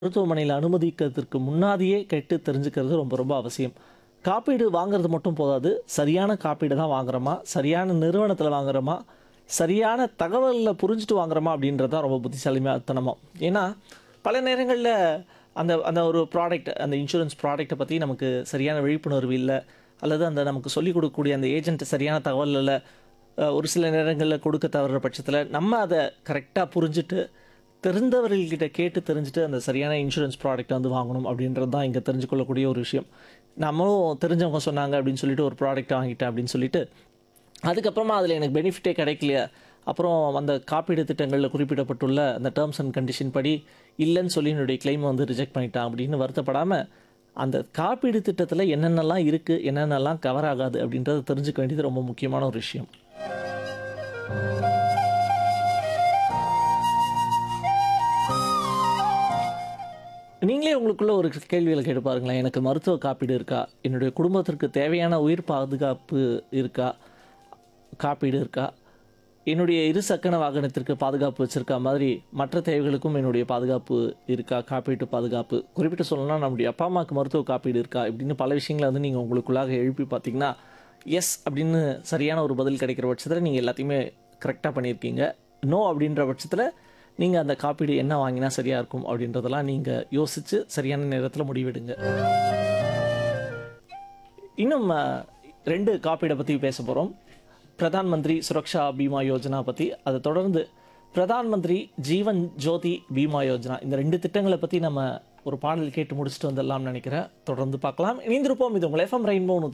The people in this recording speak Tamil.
மருத்துவமனையில அனுமதிக்கிறதுக்கு முன்னாடியே கேட்டு தெரிஞ்சுக்கிறது ரொம்ப ரொம்ப அவசியம். காப்பீடு வாங்குறது மட்டும் போதாது. சரியான காப்பீடு தான் வாங்குறோமா? சரியான நிறுவனத்தில வாங்குறோமா? சரியான தகவல்ல புரிஞ்சுட்டு வாங்குறோமா? அப்படின்றது தான் ரொம்ப புத்திசாலித்தனமா. ஏன்னா, பல நேரங்கள்ல அந்த அந்த ஒரு ப்ராடக்ட் அந்த இன்சூரன்ஸ் ப்ராடக்ட்ட பத்தி நமக்கு சரியான விழிப்புணர்வு இல்ல. அல்லது அந்த நமக்கு சொல்லிக் கொடுக்கக்கூடிய அந்த ஏஜென்ட் சரியான தகவல் இல்ல. அ ஒரு சில நேரங்கள்ல கொடுக்க தவறுற பட்சத்தில, நம்ம அத கரெக்ட்டா புரிஞ்சுட்டு, தெரிந்தவர்கள்கிட்ட கேட்டு தெரிஞ்சுட்டு அந்த சரியான இன்சூரன்ஸ் ப்ராடக்ட்ட வந்து வாங்கணும் அப்படின்றது தான் இங்க தெரிஞ்சு கொள்ளக்கூடிய ஒரு விஷயம். நம்மளும் தெரிஞ்சவங்க சொன்னாங்க அப்படின்னு சொல்லிட்டு ஒரு ப்ராடக்ட்ட வாங்கிட்டேன் அப்படின்னு சொல்லிட்டு, அதுக்கப்புறமா அதில எனக்கு பெனிஃபிட்டே கிடைக்கலையே. அப்புறம் அந்த காப்பீடு திட்டங்கள்ல குறிப்பிடப்பட்டுள்ள அந்த டெர்ம்ஸ் அண்ட் கண்டிஷன் படி இல்லன்னு சொல்லி என்னுடைய கிளைம வந்து ரிஜெக்ட் பண்ணிட்டான் அப்படின்னு வருத்தப்படாம, அந்த காப்பீடு திட்டத்தில என்னென்னலாம் இருக்கு, என்னென்னலாம் கவர் ஆகாது அப்படின்றத தெரிஞ்சுக்க வேண்டியது ரொம்ப முக்கியமான ஒரு விஷயம். நீங்களே உங்களுக்குள்ள ஒரு கேள்விகள கேட்டு பாருங்களேன். எனக்கு மருத்துவ காப்பீடு இருக்கா? என்னுடைய குடும்பத்திற்கு தேவையான உயிர் பாதுகாப்பு இருக்கா? காப்பீடு இருக்கா? என்னுடைய இருசக்கர வாகனத்திற்கு பாதுகாப்பு வச்சிருக்கா மாதிரி, மற்ற தேவைகளுக்கும் என்னுடைய பாதுகாப்பு இருக்கா? காப்பீட்டு பாதுகாப்பு. குறிப்பிட்டு சொல்லணும்னா, நம்முடைய அப்பா, அம்மாவுக்கு மருத்துவ காப்பீடு இருக்கா? இப்படின்னு பல விஷயங்கள வந்து நீங்க உங்களுக்குள்ளாக எழுப்பி பார்த்தீங்கன்னா, எஸ் அப்படின்னு சரியான ஒரு பதில் கிடைக்கிற பட்சத்தில நீங்க எல்லாத்தையுமே கரெக்ட்டா பண்ணியிருக்கீங்க. நோ அப்படின்ற பட்சத்தில, நீங்க அந்த காப்பீடு என்ன வாங்கினா சரியா இருக்கும் அப்படின்றதெல்லாம் நீங்க யோசிச்சு சரியான நேரத்தில முடிவெடுங்க. இன்னும் 2 காப்பீட பத்தி பேசப் போறோம். பிரதான் மந்திரி சுரக்ஷா பீமா யோஜனா பத்தி. அத தொடர்ந்து பிரதான் மந்திரி ஜீவன் ஜோதி பீமா யோஜனா. இந்த 2 திட்டங்கள பத்தி நம்ம ஒரு பாடல் கேட்டு முடிச்சுட்டு வந்துடலாம்னு நினைக்கிறேன். தொடர்ந்து பார்க்கலாம். இணைந்திருப்போம். இது உங்கள் எஃப்எம் ரெயின்போ